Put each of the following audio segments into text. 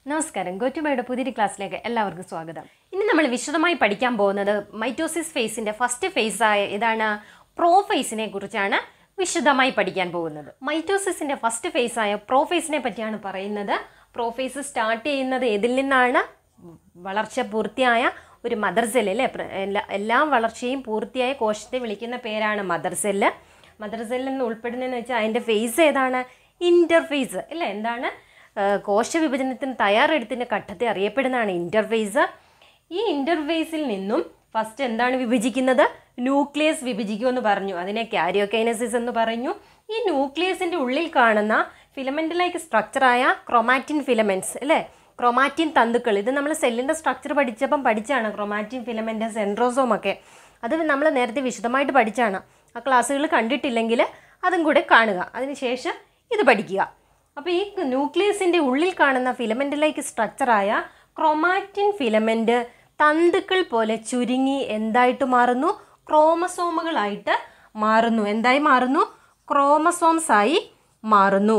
നമസ്കാരം ഗോറ്റുമയുടെ പുതിയൊരു ക്ലാസ്സിലേക്ക് എല്ലാവർക്കും സ്വാഗതം ഇനി നമ്മൾ വിശദമായി പഠിക്കാൻ പോകുന്നത് മൈറ്റോസിസ് ഫേസിന്റെ ഫസ്റ്റ് ഫേസ് ആയ ഇതാണ് പ്രോ ഫേസിനെ കുറിച്ചാണ് വിശദമായി പഠിക്കാൻ പോകുന്നത് മൈറ്റോസിസിന്റെ ഫസ്റ്റ് ഫേസ് ആയ പ്രോ ഫേസിനെ പറ്റിയാണ് പറയുന്നത് പ്രോ ഫേസ് സ്റ്റാർട്ട് ചെയ്യുന്നത് ഏതിൽ നിന്നാണ് വളർച്ച പൂർത്തിയായ ഒരു മദർ സെല്ല് അല്ലേ പ്ര- എല്ലാ എല്ലാ വളർച്ചയും പൂർത്തിയായ കോശത്തെ വിളിക്കുന്ന പേരാണ് മദർ സെല്ല് മദർ സെല്ലിൽ നിന്ന് ഉൾപ്പെടുന്നതെന്ന് വെച്ചാൽ അതിൻ്റെ ഫേസ് ഏതാണ് ഇൻ്റർഫേസ് അല്ലേ എന്താണ് ആ, കോശവിഭജനത്തിന് തയ്യാറെടുത്തിൻ്റെ ഘട്ടത്തെ അറിയപ്പെടുന്നതാണ് ഇൻ്റർഫേസ് ഈ ഇൻ്റർഫേസിൽ നിന്നും ഫസ്റ്റ് എന്താണ് വിഭജിക്കുന്നത് ന്യൂക്ലിയസ് വിഭജിക്കുമെന്ന് പറഞ്ഞു അതിനെ കാരിയോകൈനസിസ് എന്ന് പറഞ്ഞു ഈ ന്യൂക്ലിയസിൻ്റെ ഉള്ളിൽ കാണുന്ന ഫിലമെൻ്റ് ലൈക്ക് സ്ട്രക്ചറായ ക്രൊമാറ്റിൻ ഫിലമെൻറ്റ്സ് അല്ലേ ക്രൊമാറ്റിൻ തന്തുക്കൾ ഇത് നമ്മൾ സെല്ലിൻ്റെ സ്ട്രക്ചർ പഠിച്ചപ്പം പഠിച്ചാണ് ക്രൊമാറ്റിൻ ഫിലമെൻ്റ് സെൻട്രോസോം ഒക്കെ അത് നമ്മൾ നേരത്തെ വിശദമായിട്ട് പഠിച്ചാണ് ആ ക്ലാസ്സുകൾ കണ്ടിട്ടില്ലെങ്കിൽ അതും കൂടെ കാണുക അതിനുശേഷം ഇത് പഠിക്കുക അപ്പോൾ ഈ ന്യൂക്ലിയസിൻ്റെ ഉള്ളിൽ കാണുന്ന ഫിലമെൻ്റ് ലൈക്ക് സ്ട്രക്ചറായ ക്രൊമാറ്റിൻ ഫിലമെൻ്റ് തന്തുക്കൾ പോലെ ചുരുങ്ങി എന്തായിട്ട് മാറുന്നു ക്രോമസോമുകളായിട്ട് മാറുന്നു എന്തായി മാറുന്നു ക്രോമസോംസ് ആയി മാറുന്നു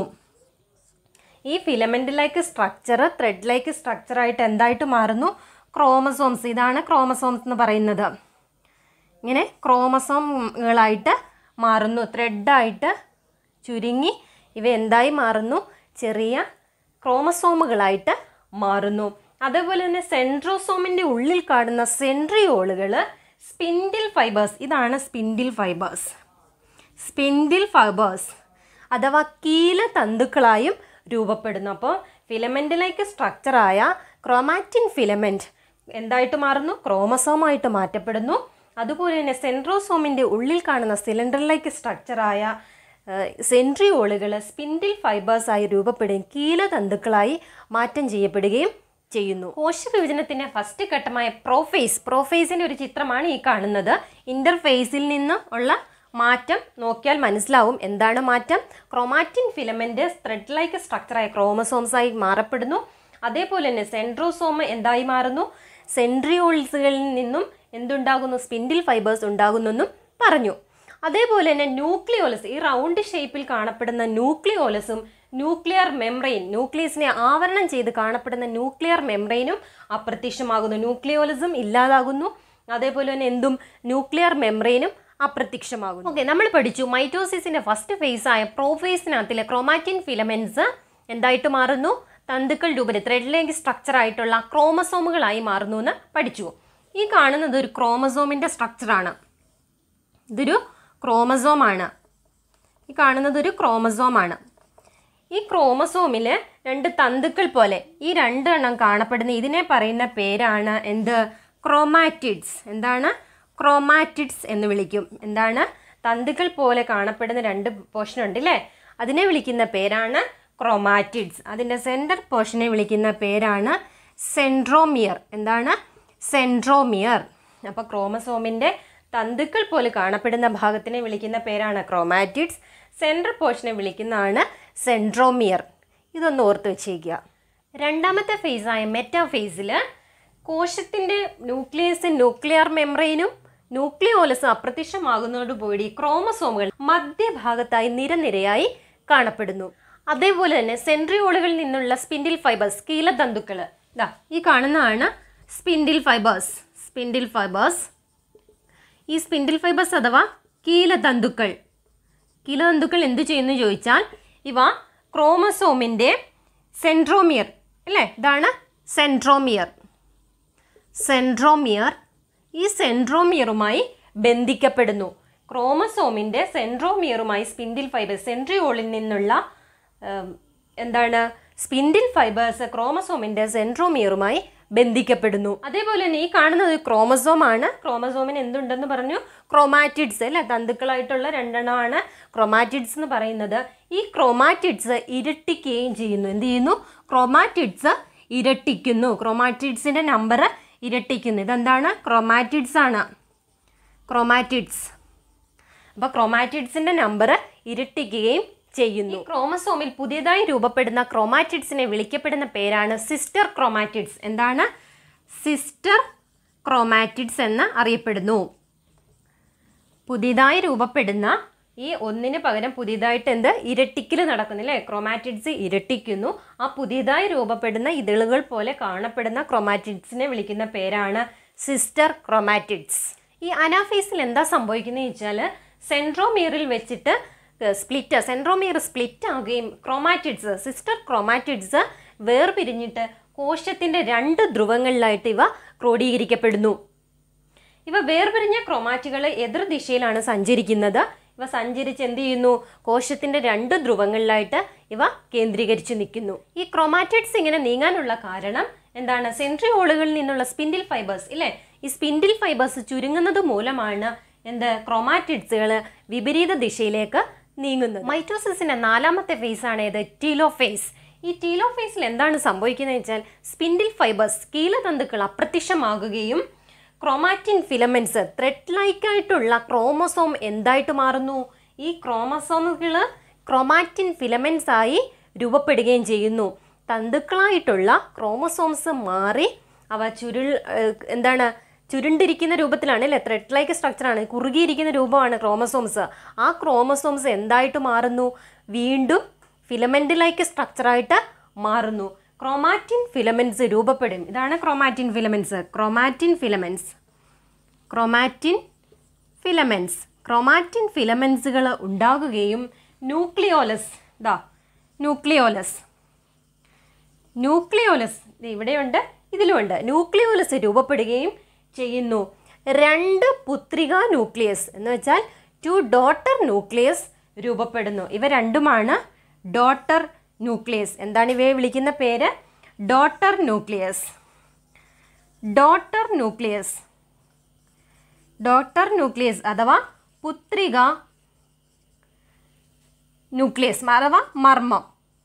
ഈ filament like structure thread like സ്ട്രക്ചറായിട്ട് എന്തായിട്ട് മാറുന്നു ക്രോമസോംസ് ഇതാണ് ക്രോമസോംസ് എന്ന് പറയുന്നത് ഇങ്ങനെ ക്രോമസോമുകളായിട്ട് മാറുന്നു ത്രെഡായിട്ട് ചുരുങ്ങി ഇവ എന്തായി മാറുന്നു ചെറിയ ക്രോമസോമുകളായിട്ട് മാറുന്നു അതേപോലെ തന്നെ സെൻട്രോസോമിൻ്റെ ഉള്ളിൽ കാണുന്ന സെൻട്രിയോളുകൾ സ്പിൻഡിൽ ഫൈബേഴ്സ് ഇതാണ് സ്പിൻഡിൽ ഫൈബേഴ്സ് സ്പിൻഡിൽ ഫൈബേഴ്സ് അഥവാ കീല തന്തുക്കളായും രൂപപ്പെടുന്നു അപ്പോൾ ഫിലമെൻ്റിലേക്ക് സ്ട്രക്ചറായ ക്രോമാറ്റിൻ ഫിലമെൻറ്റ് എന്തായിട്ട് മാറുന്നു ക്രോമസോമായിട്ട് മാറ്റപ്പെടുന്നു അതുപോലെ തന്നെ സെൻട്രോസോമിൻ്റെ ഉള്ളിൽ കാണുന്ന സിലിണ്ടറിലേക്ക് സ്ട്രക്ചറായ സെൻട്രിയോളുകൾ സ്പിൻഡിൽ ഫൈബേഴ്സ് ആയി രൂപപ്പെടുകയും കീലതന്തുക്കളായി മാറ്റം ചെയ്യപ്പെടുകയും ചെയ്യുന്നു കോശവിഭജനത്തിന്റെ ഫസ്റ്റ് ഘട്ടമായ പ്രോഫേസ് പ്രോഫേസിന്റെ ഒരു ചിത്രമാണ് ഈ കാണുന്നത് ഇന്റർഫേസിൽ നിന്ന് ഉള്ള മാറ്റം നോക്കിയാൽ മനസ്സിലാവും എന്താണ് മാറ്റം ക്രോമാറ്റിൻ ഫിലമെന്റ് ത്രെഡ് ലൈക്ക് സ്ട്രക്ചറായ ക്രോമസോംസ് ആയി മാറപ്പെടുന്നു അതേപോലെ തന്നെ സെൻട്രോസോം എന്തായി മാറുന്നു സെൻട്രിയോൾസുകളിൽ നിന്നും എന്തുണ്ടാകുന്നു സ്പിൻഡിൽ ഫൈബേഴ്സ് ഉണ്ടാകുന്നെന്നും പറഞ്ഞു അതേപോലെ തന്നെ ന്യൂക്ലിയോലസ് ഈ റൗണ്ട് ഷേപ്പിൽ കാണപ്പെടുന്ന ന്യൂക്ലിയോലസും ന്യൂക്ലിയർ മെംബ്രെയിൻ ന്യൂക്ലിയസിനെ ആവരണം ചെയ്ത് കാണപ്പെടുന്ന ന്യൂക്ലിയർ മെംബ്രെയിനും അപ്രത്യക്ഷമാകുന്നു ന്യൂക്ലിയോലസും ഇല്ലാതാകുന്നു അതേപോലെ തന്നെ എന്തും ന്യൂക്ലിയർ മെംബ്രെയിനും അപ്രത്യക്ഷമാകുന്നു ഓക്കെ നമ്മൾ പഠിച്ചു മൈറ്റോസിസിന്റെ ഫസ്റ്റ് ഫേസ് ആയ പ്രോഫേസിനകത്തിലെ ക്രോമാറ്റിൻ ഫിലമെന്റ്സ് എന്തായിട്ട് മാറുന്നു തന്തുക്കൾ രൂപത്തിൽ ത്രെഡിലേക്ക് സ്ട്രക്ചർ ആയിട്ടുള്ള ക്രോമസോമുകളായി മാറുന്നു എന്ന് പഠിച്ചു ഈ കാണുന്നത് ഒരു ക്രോമസോമിന്റെ സ്ട്രക്ചറാണ് ഇതൊരു ക്രോമസോമാണ് ഈ കാണുന്നത് ഒരു ക്രോമസോമാണ് ഈ ക്രോമസോമിൽ രണ്ട് തന്തുക്കൾ പോലെ ഈ രണ്ടെണ്ണം കാണപ്പെടുന്ന ഇതിനെ പറയുന്ന പേരാണ് എന്ത് ക്രോമാറ്റിഡ്സ് എന്താണ് ക്രോമാറ്റിഡ്സ് എന്ന് വിളിക്കും എന്താണ് തന്തുക്കൾ പോലെ കാണപ്പെടുന്ന രണ്ട് പോർഷൻ ഉണ്ട് അല്ലേ അതിനെ വിളിക്കുന്ന പേരാണ് ക്രോമാറ്റിഡ്സ് അതിൻ്റെ സെൻറ്റർ പോർഷനെ വിളിക്കുന്ന പേരാണ് സെൻട്രോമിയർ എന്താണ് സെൻട്രോമിയർ അപ്പോൾ ക്രോമസോമിൻ്റെ തന്തുക്കൾ പോലെ കാണപ്പെടുന്ന ഭാഗത്തിനെ വിളിക്കുന്ന പേരാണ് ക്രോമാറ്റിഡ്സ് സെൻട്രൽ പോർഷനെ വിളിക്കുന്നതാണ് സെൻട്രോമിയർ ഇതൊന്ന് ഓർത്ത് വെച്ചേക്കുക രണ്ടാമത്തെ ഫേസായ മെറ്റാ ഫേസിൽ കോശത്തിൻ്റെ ന്യൂക്ലിയസും ന്യൂക്ലിയർ മെംബ്രെയിനും ന്യൂക്ലിയോലസും അപ്രത്യക്ഷമാകുന്നതോടുകൂടി ക്രോമസോമുകൾ മധ്യഭാഗത്തായി നിരനിരയായി കാണപ്പെടുന്നു അതേപോലെ തന്നെ സെൻട്രിയോളുകളിൽ നിന്നുള്ള സ്പിൻഡിൽ ഫൈബേഴ്സ് കീലതന്തുക്കൾ ഇതാ ഈ കാണുന്നതാണ് സ്പിൻഡിൽ ഫൈബേഴ്സ് സ്പിൻഡിൽ ഫൈബേഴ്സ് ഈ സ്പിൻഡിൽ ഫൈബേഴ്സ് അഥവാ കീലതന്തുക്കൾ കീലതന്തുക്കൾ എന്ത് ചെയ്യുന്നു ചോദിച്ചാൽ ഇവ ക്രോമസോമിൻ്റെ സെൻട്രോമിയർ അല്ലേ ഇതാണ് സെൻട്രോമിയർ സെൻട്രോമിയർ ഈ സെൻട്രോമിയറുമായി ബന്ധിക്കപ്പെടുന്നു ക്രോമസോമിൻ്റെ സെൻട്രോമിയറുമായി സ്പിൻഡിൽ ഫൈബേഴ്സ് സെൻട്രിയോളിൽ നിന്നുള്ള ഉം, എന്താണ് സ്പിൻഡിൽ ഫൈബേഴ്സ് ക്രോമസോമിൻ്റെ സെൻട്രോമിയറുമായി ബന്ധിക്കപ്പെടുന്നു അതേപോലെ തന്നെ ഈ കാണുന്നത് ഒരു ക്രോമസോം ആണ് ക്രോമസോമിന് എന്തുണ്ടെന്ന് പറഞ്ഞു ക്രോമാറ്റിഡ്സ് അല്ലേ തന്തുക്കളായിട്ടുള്ള രണ്ടെണ്ണമാണ് ക്രോമാറ്റിഡ്സ് എന്ന് പറയുന്നത് ഈ ക്രോമാറ്റിഡ്സ് ഇരട്ടിക്കുകയും ചെയ്യുന്നു എന്ത് ചെയ്യുന്നു ക്രോമാറ്റിഡ്സ് ഇരട്ടിക്കുന്നു ക്രോമാറ്റിഡ്സിൻ്റെ നമ്പർ ഇരട്ടിക്കുന്നു ഇതെന്താണ് ക്രോമാറ്റിഡ്സ് ആണ് ക്രോമാറ്റിഡ്സ് അപ്പോൾ ക്രോമാറ്റിഡ്സിൻ്റെ നമ്പർ ഇരട്ടിക്കുകയും ചെയ്യുന്നു ഈ ക്രോമസോമിൽ പുതിയതായി രൂപപ്പെടുന്ന ക്രോമാറ്റിഡ്സിനെ വിളിക്കപ്പെടുന്ന പേരാണ് സിസ്റ്റർ ക്രോമാറ്റിഡ്സ് എന്താണ് സിസ്റ്റർ ക്രോമാറ്റിഡ്സ് എന്ന് അറിയപ്പെടുന്നു പുതിയതായി രൂപപ്പെടുന്ന ഈ ഒന്നിന് പകരം പുതിയതായിട്ട് എന്ത് ഇരട്ടിക്കൽ നടക്കുന്നു അല്ലേ ക്രോമാറ്റിഡ്സ് ഇരട്ടിക്കുന്നു ആ പുതിയതായി രൂപപ്പെടുന്ന ഇതളുകൾ പോലെ കാണപ്പെടുന്ന ക്രോമാറ്റിഡ്സിനെ വിളിക്കുന്ന പേരാണ് സിസ്റ്റർ ക്രോമാറ്റിഡ്സ് ഈ അനാഫേസിൽ എന്താ സംഭവിക്കുന്നത് വെച്ചാൽ സെൻട്രോമിയറിൽ വെച്ചിട്ട് സ്പ്ലിറ്റ് സെൻട്രോമിയർ സ്പ്ലിറ്റ് ആകുകയും ക്രോമാറ്റിഡ്സ് സിസ്റ്റർ ക്രോമാറ്റിഡ്സ് വേർപിരിഞ്ഞിട്ട് കോശത്തിൻ്റെ രണ്ട് ധ്രുവങ്ങളിലായിട്ട് ഇവ ക്രോഡീകരിക്കപ്പെടുന്നു ഇവ വേർപിരിഞ്ഞ ക്രോമാറ്റുകൾ എതിർ ദിശയിലാണ് സഞ്ചരിക്കുന്നത് ഇവ സഞ്ചരിച്ച് എന്ത് ചെയ്യുന്നു കോശത്തിന്റെ രണ്ട് ധ്രുവങ്ങളിലായിട്ട് ഇവ കേന്ദ്രീകരിച്ച് നിൽക്കുന്നു ഈ ക്രോമാറ്റിഡ്സ് ഇങ്ങനെ നീങ്ങാനുള്ള കാരണം എന്താണ് സെൻട്രിയോളുകളിൽ നിന്നുള്ള സ്പിൻഡിൽ ഫൈബേഴ്സ് ഇല്ലേ ഈ സ്പിൻഡിൽ ഫൈബേഴ്സ് ചുരുങ്ങുന്നത് മൂലമാണ് എന്ത് ക്രോമാറ്റിഡ്സുകൾ വിപരീത ദിശയിലേക്ക് നീങ്ങുന്നത് മൈറ്റോസിസിന്റെ നാലാമത്തെ ഫേസ് ആണ് ഇത് ടീലോ ഫേസ് ഈ ടീലോ ഫേസിൽ എന്താണ് സംഭവിക്കുന്നത് വെച്ചാൽ സ്പിൻഡിൽ ഫൈബേഴ്സ് കീലതന്തുക്കൾ അപ്രത്യക്ഷമാകുകയും ക്രോമാറ്റിൻ ഫിലമെന്റ്സ് ത്രെഡ് ലൈക്ക് ആയിട്ടുള്ള ക്രോമസോം എന്തായിട്ട് മാറുന്നു ഈ ക്രോമസോമുകൾ ക്രോമാറ്റിൻ ഫിലമെന്റ്സ് ആയി രൂപപ്പെടുകയും ചെയ്യുന്നു തന്തുക്കളായിട്ടുള്ള ക്രോമസോംസ് മാറി അവ ചുരുൾ ഏഹ്, എന്താണ് ചുരുണ്ടിരിക്കുന്ന രൂപത്തിലാണ് അല്ലേ ത്രെഡ് ലൈക്ക് സ്ട്രക്ചറാണ് കുറുകിയിരിക്കുന്ന രൂപമാണ് ക്രോമസോംസ് ആ ക്രോമസോംസ് എന്തായിട്ട് മാറുന്നു വീണ്ടും ഫിലമെന്റ് ലൈക്ക് സ്ട്രക്ചറായിട്ട് മാറുന്നു ക്രോമാറ്റിൻ ഫിലമെന്റ്സ് രൂപപ്പെടും ഇതാണ് chromatin filaments chromatin filaments chromatin filaments chromatin ഫിലമെന്റ്സുകൾ ഉണ്ടാകുകയും ന്യൂക്ലിയോലസ് ദാ ന്യൂക്ലിയോലസ് ന്യൂക്ലിയോലസ് ദേ ഇവിടെയുണ്ട് ഇതിലുമുണ്ട് ന്യൂക്ലിയോലസ് രൂപപ്പെടുകയും ചെയ്യുന്നു രണ്ട് പുത്രിക ന്യൂക്ലിയസ് എന്ന് വെച്ചാൽ ടു ഡോട്ടർ ന്യൂക്ലിയസ് രൂപപ്പെടുന്നു ഇവ രണ്ടുമാണ് ഡോട്ടർ ന്യൂക്ലിയസ് എന്താണ് ഇവയെ വിളിക്കുന്ന പേര് daughter nucleus daughter nucleus daughter nucleus അഥവാ പുത്രിക ന്യൂക്ലിയസ് അഥവാ മർമ്മം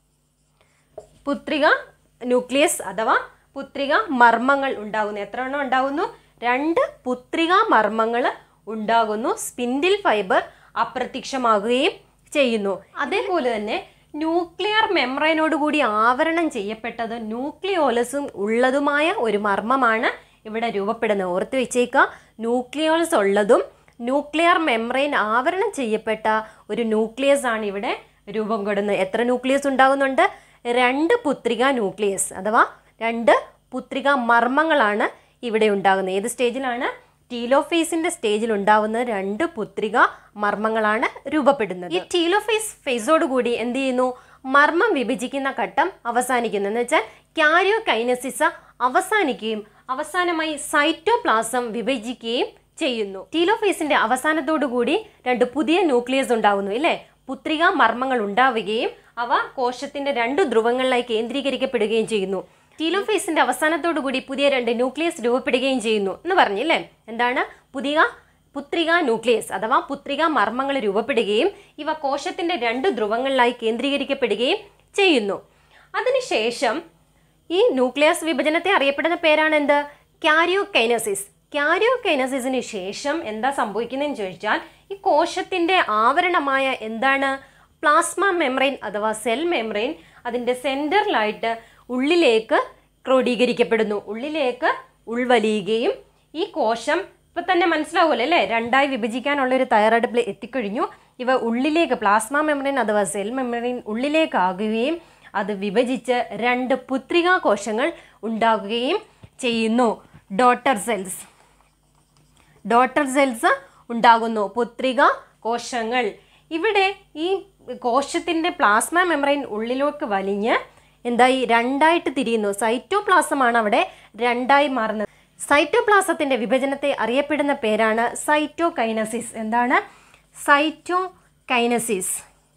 പുത്രിക ന്യൂക്ലിയസ് അഥവാ പുത്രിക മർമ്മങ്ങൾ ഉണ്ടാകുന്നു എത്ര എണ്ണം ഉണ്ടാകുന്നു രണ്ട് പുത്രിക മർമ്മങ്ങൾ ഉണ്ടാകുന്നു സ്പിൻഡിൽ ഫൈബർ അപ്രത്യക്ഷമാകുകയും ചെയ്യുന്നു അതേപോലെ തന്നെ ന്യൂക്ലിയർ മെമ്രൈനോട് കൂടി ആവരണം ചെയ്യപ്പെട്ടത് ന്യൂക്ലിയോലസും ഉള്ളതുമായ ഒരു മർമ്മമാണ് ഇവിടെ രൂപപ്പെടുന്നത് ഓർത്ത് വെച്ചേക്കുക ന്യൂക്ലിയോലസ് ഉള്ളതും ന്യൂക്ലിയർ മെമ്രൈൻ ആവരണം ചെയ്യപ്പെട്ട ഒരു ന്യൂക്ലിയസ് ആണ് ഇവിടെ രൂപം കൊടുന്നത് എത്ര ന്യൂക്ലിയസ് ഉണ്ടാകുന്നുണ്ട് രണ്ട് പുത്രിക ന്യൂക്ലിയസ് അഥവാ രണ്ട് പുത്രിക മർമ്മങ്ങളാണ് ഇവിടെ ഉണ്ടാകുന്നത് ഏത് സ്റ്റേജിലാണ് ടീലോഫേസിന്റെ സ്റ്റേജിൽ ഉണ്ടാവുന്ന രണ്ട് പുത്രിക മർമ്മങ്ങളാണ് രൂപപ്പെടുന്നത് ഈ ടീലോഫേസ് ഫേസോട് കൂടി എന്ത് ചെയ്യുന്നു മർമ്മം വിഭജിക്കുന്ന ഘട്ടം അവസാനിക്കുന്നു എന്ന് വെച്ചാൽ ക്യാരിയോ കൈനസിസ അവസാനിക്കുകയും അവസാനമായി സൈറ്റോപ്ലാസം വിഭജിക്കുകയും ചെയ്യുന്നു ടീലോഫേസിന്റെ അവസാനത്തോടു കൂടി രണ്ട് പുതിയ ന്യൂക്ലിയസ് ഉണ്ടാകുന്നു ഇല്ലേ പുത്രിക മർമ്മങ്ങൾ ഉണ്ടാവുകയും അവ കോശത്തിന്റെ രണ്ട് ധ്രുവങ്ങളിലായി കേന്ദ്രീകരിക്കപ്പെടുകയും ചെയ്യുന്നു ടീലോഫേസിന്റെ അവസാനത്തോടു കൂടി പുതിയ രണ്ട് ന്യൂക്ലിയസ് രൂപപ്പെടുകയും ചെയ്യുന്നു എന്ന് പറഞ്ഞില്ലേ എന്താണ് പുതിയ പുത്രിക ന്യൂക്ലിയസ് അഥവാ പുത്രിക മർമ്മങ്ങൾ രൂപപ്പെടുകയും ഇവ കോശത്തിന്റെ രണ്ട് ധ്രുവങ്ങളിലായി കേന്ദ്രീകരിക്കപ്പെടുകയും ചെയ്യുന്നു അതിനുശേഷം ഈ ന്യൂക്ലിയസ് വിഭജനത്തെ അറിയപ്പെടുന്ന പേരാണ് എന്ത് ക്യാരിയോകൈനസിസ് ക്യാരിയോകൈനസിസിന് ശേഷം എന്താ സംഭവിക്കുന്നതെന്ന് ചോദിച്ചാൽ ഈ കോശത്തിന്റെ ആവരണമായ എന്താണ് പ്ലാസ്മ മെമ്രെയിൻ അഥവാ സെൽ മെമ്രെയിൻ അതിൻ്റെ സെൻറ്ററിലായിട്ട് ഉള്ളിലേക്ക് ക്രോഡീകരിക്കപ്പെടുന്നു ഉള്ളിലേക്ക് ഉൾവലിയുകയും ഈ കോശം ഇപ്പം തന്നെ മനസ്സിലാവുമല്ലോ അല്ലേ രണ്ടായി വിഭജിക്കാനുള്ള ഒരു തയ്യാറെടുപ്പിൽ എത്തിക്കഴിഞ്ഞു ഇവ ഉള്ളിലേക്ക് പ്ലാസ്മ മെമ്രെയിൻ അഥവാ സെൽ മെമ്രെയിൻ ഉള്ളിലേക്കാകുകയും അത് വിഭജിച്ച് രണ്ട് പുത്രികാ കോശങ്ങൾ ഉണ്ടാകുകയും ചെയ്യുന്നു ഡോട്ടർ സെൽസ് ഡോട്ടർ സെൽസ് ഉണ്ടാകുന്നു പുത്രിക കോശങ്ങൾ ഇവിടെ ഈ കോശത്തിൻ്റെ പ്ലാസ്മ മെമ്രൈൻ ഉള്ളിലേക്ക് വലിഞ്ഞ് എന്തായി രണ്ടായിട്ട് തിരിയുന്നു സൈറ്റോപ്ലാസമാണ് അവിടെ രണ്ടായി മാറുന്നത് സൈറ്റോപ്ലാസത്തിൻ്റെ വിഭജനത്തെ അറിയപ്പെടുന്ന പേരാണ് സൈറ്റോകൈനസിസ് എന്താണ് സൈറ്റോകൈനസിസ്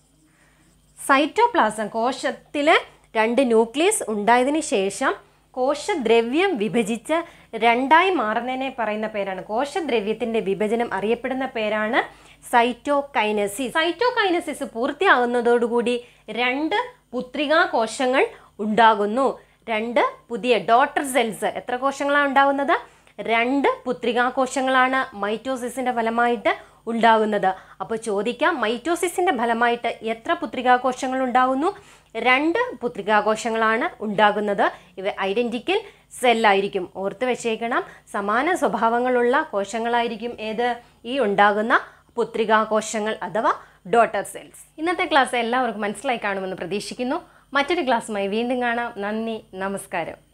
സൈറ്റോപ്ലാസം കോശത്തിൽ രണ്ട് ന്യൂക്ലിയസ് ഉണ്ടായതിനു ശേഷം കോശദ്രവ്യം വിഭജിച്ച് രണ്ടായി മാറുന്നതിനെ പറയുന്ന പേരാണ് കോശദ്രവ്യത്തിന്റെ വിഭജനം അറിയപ്പെടുന്ന പേരാണ് സൈറ്റോകൈനസിസ് സൈറ്റോകൈനസിസ് പൂർത്തിയാകുന്നതോടുകൂടി രണ്ട് പുത്രികാ കോശങ്ങൾ ഉണ്ടാകുന്നു രണ്ട് പുതിയ ഡോട്ടർ സെൽസ് എത്ര കോശങ്ങളാണ് ഉണ്ടാകുന്നത് രണ്ട് പുത്രികാ കോശങ്ങളാണ് മൈറ്റോസിസിന്റെ ഫലമായിട്ട് ഉണ്ടാകുന്നത് അപ്പോൾ ചോദിക്കാം മൈറ്റോസിസിന്റെ ഫലമായിട്ട് എത്ര പുത്രികാ കോശങ്ങൾ ഉണ്ടാകുന്നു രണ്ട് പുത്രികാ കോശങ്ങളാണ് ഉണ്ടാകുന്നത് ഇവ ഐഡന്റിക്കൽ സെല്ലായിരിക്കും ഓർത്ത് വെച്ചേക്കണം സമാന സ്വഭാവങ്ങളുള്ള കോശങ്ങളായിരിക്കും ഏത് ഈ ഉണ്ടാകുന്ന പുത്രികാ കോശങ്ങൾ അഥവാ ഡോട്ടർ സെൽസ് ഇന്നത്തെ ക്ലാസ് എല്ലാവർക്കും മനസ്സിലായി കാണുമെന്ന് പ്രതീക്ഷിക്കുന്നു മറ്റൊരു ക്ലാസ്സുമായി വീണ്ടും കാണാം നന്ദി നമസ്കാരം